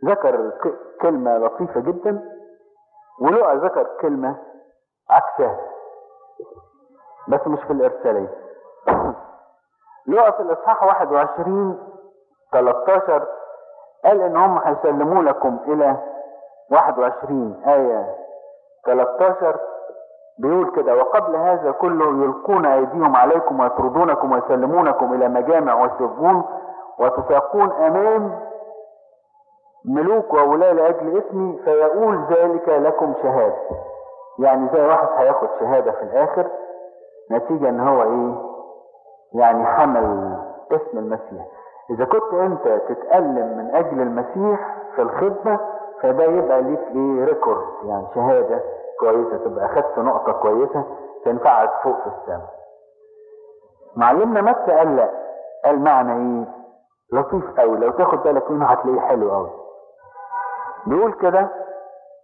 ذكر ك- كلمة لطيفة جدا ولقى ذكر كلمة عكسها بس مش في الإرسالية لقى في الإصحاح 21 13 قال إن هم هيسلموا لكم إلى 21 آية 13 بيقول كده وقبل هذا كله يلقون أيديهم عليكم ويطردونكم ويسلمونكم إلى مجامع وسجون وتساقون أمام ملوك وولاة لأجل اسمي فيقول ذلك لكم شهادة يعني زي واحد هياخد شهادة في الآخر نتيجة إن هو إيه يعني حمل اسم المسيح إذا كنت أنت تتألم من أجل المسيح في الخدمة فده يبقى ليك إيه ريكورد يعني شهادة كويسة تبقى أخدت نقطة كويسة تنفعك فوق في السماء معلمنا متى قال لا قال معنى إيه لطيف قوي لو تاخد بالك منه هتلاقيه حلو قوي بيقول كده